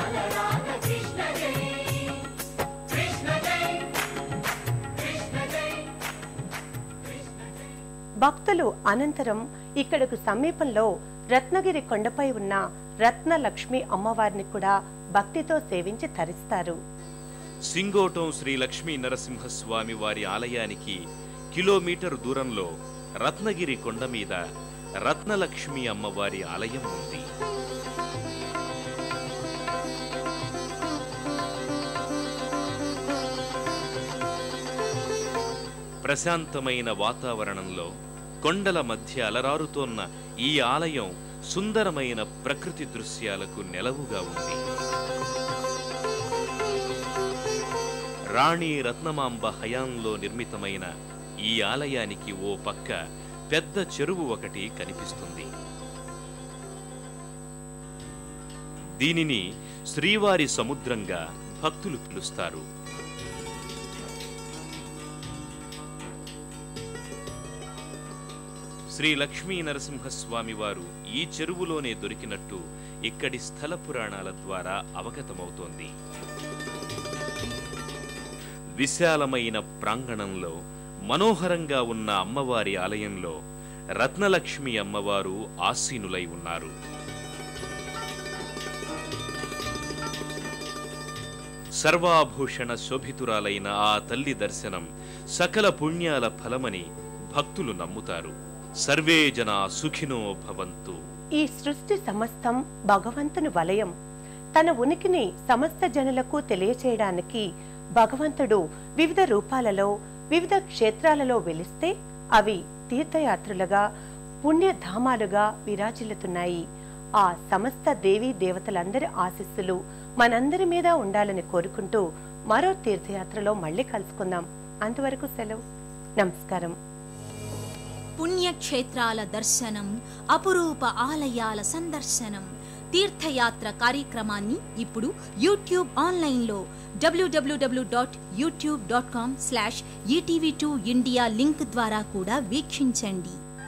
భక్తులు అనంతరం ఇక్కడకు సమీపంలో రత్నగిరి కొండపై ఉన్న రత్న లక్ష్మి అమ్మవారిని కూడా భక్తితో సేవించి తరిస్తారు సింగోటం శ్రీ లక్ష్మీ నరసింహస్వామి వారి ఆలయానికి కిలోమీటర్ దూరంలో రత్నగిరి కొండ మీద రత్నలక్ష్మి అమ్మవారి ఆలయం ఉంది ప్రశాంతమైన వాతావరణంలో కొండల మధ్య అలరారుతోన్న ఈ ఆలయం సుందరమైన ప్రకృతి దృశ్యాలకు నెలవుగా ఉంది రాణి రత్నమాంబ హయాంలో నిర్మితమైన ఈ ఆలయానికి ఓ పక్క పెద్ద చెరువు ఒకటి కనిపిస్తుంది దీనిని శ్రీవారి సముద్రంగా భక్తులు పిలుస్తారు శ్రీ లక్ష్మీ నరసింహస్వామి వారు ఈ చెరువులోనే దొరికినట్టు ఇక్కడి స్థల పురాణాల ద్వారా అవగతమవుతోంది విశాలమైన ప్రాంగణంలో మనోహరంగా ఉన్న అమ్మవారి ఆలయంలో రత్నలక్ష్మి అమ్మవారు ఆసీనులై ఉన్నారు సర్వాభూషణ శోభితురాలైన ఆ తల్లి దర్శనం సకల పుణ్యాల ఫలమని భక్తులు నమ్ముతారు సర్వే జనా సుఖినో భవంతు ఈ సృష్టి సమస్తం భగవంతుని వలయం తన ఉనికిని సమస్త జనులకు తెలియచేయడానికి భగవంతుడు వివిధ రూపాలలో వివిధ క్షేత్రాలలో వెలిస్తే అవి తీర్థయాత్రలుగా పుణ్యధామాలుగా విరాజిల్లుతున్నాయి ఆ సమస్త దేవీ దేవతలందరి ఆశీస్సులు మనందరి మీద ఉండాలని కోరుకుంటూ మరో తీర్థయాత్రలో మళ్ళీ కలుసుకుందాం అంతవరకు సెలవు నమస్కారం పుణ్యక్షేత్రాల దర్శనం అపురూప ఆలయాల సందర్శనం తీర్థయాత్ర కార్యక్రమాన్ని ఇప్పుడు యూట్యూబ్ ఆన్లైన్లో డబ్ల్యూడబ్ల్యూడబ్ల్యూ dot YouTube dot com slash ETV two India link ద్వారా కూడా వీక్షించండి